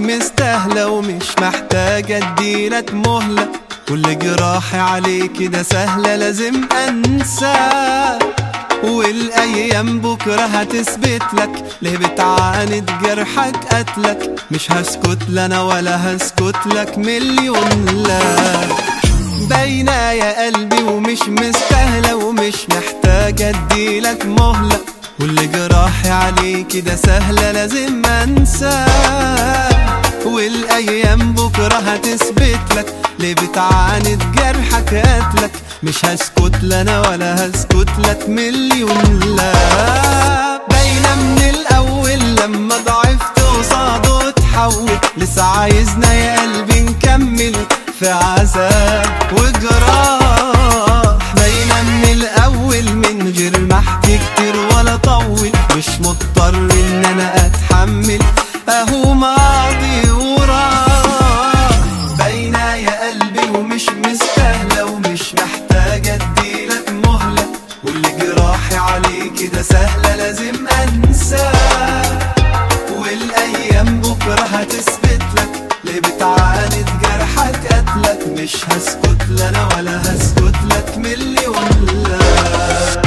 مستاهلة ومش محتاجة اديلك مهلة كل جراحي عليك كده سهلة لازم انسى والايام بكرة هتثبت لك ليه بتعاند جرحك قتلك مش هسكت لنا ولا هسكت لك مليون لا باينة يا قلبي ومش مستاهلة ومش محتاجة اديلك مهلة واللي جراحي عليك كده سهلة لازم انسى والايام بكرة هتثبت لك ليه بتعاند جرحك قتلك مش هسكت لنا ولا هسكت لك مليون لا باينة من الاول لما ضعفت قصاده اتحول لسه عايزنا يا قلبي نكمل في عذاب وجراح باينة من الأول من غير ما احكي كتير ولا طول مش مضطر إن أنا أتحمل أهو ماضي وراح باينة يا قلبي ومش مستاهلة ومش محتاجة اديلك مهلة واللي جراحي عليه كده سهلة لازم أنساه والايام بكره هتثبت لك ليه بتعاند جرحك قتلك مش هسكت لنا ولا هسكت لك مليون لا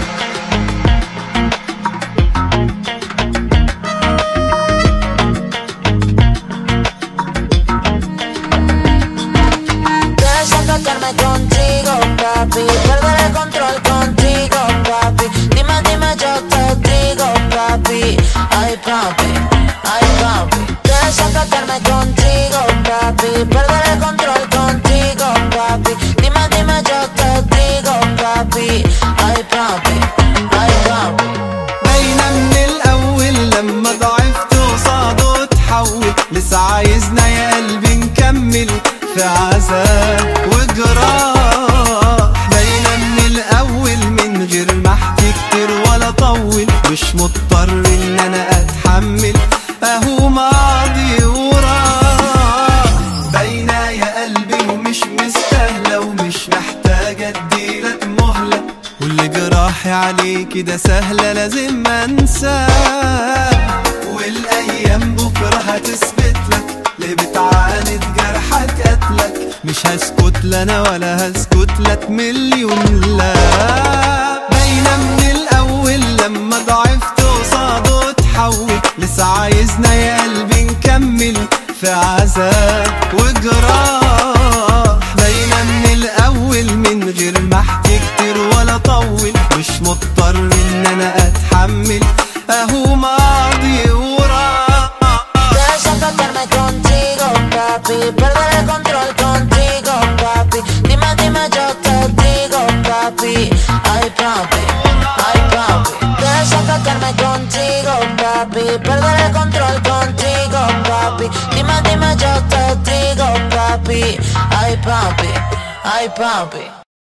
Deja tocarme contigo, papi. Perder el control contigo, papi. Dime, dime, yo te digo, papi. Ay, papi, ay, papi. Deja tocarme contigo, papi. Perder el control contigo, papi. Dime, dime, yo te digo, papi. Ay, papi, ay, papi. باينة من الأول لما ضعفت قصاده اتحول لسه عايزنا يا قلبي نكمل في عذاب وجراح باينة من الأول من غير ما احكي كتير ولا طول مش مضطر إن أنا أتحمل أهو ماضي وراح باينة يا قلبي ومش مستاهلة ومش محتاجة اديلك مهلة واللي جراحي عليه كده سهلة لازم انساه والايام بكرة هتثبت لك ليه بتعاند جرحك قتلك مش هسكت لنا ولا هسكت لك مليون لا باينة من الاول لما ضعفت قصاده اتحول لسه عايزنا يا قلبي نكمل في عذاب وجراح باينة من الاول من غير ما احكي كتير ولا طول مش مضطر ان انا اتحمل اهو ماضي وراح Deja tocarme contigo, papi. Perder el control contigo, papi. Dime, dime, yo te digo, papi. Ay, papi, ay, papi. Deja tocarme contigo, papi. Perder el control contigo, papi. Dime, dime, yo te digo, papi. Ay, papi, ay, papi.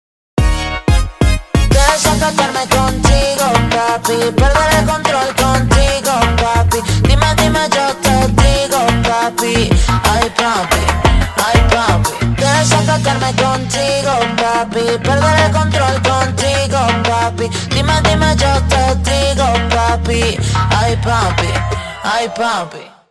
Deja tocarme contigo, papi. Perder el control contigo, papi. Dime, dime, yo te digo, papi. Ay, papi, ay, papi. Deja tocarme contigo, papi. Perder el control contigo, papi. Dime, dime, yo te digo, papi. Ay, papi, ay, papi.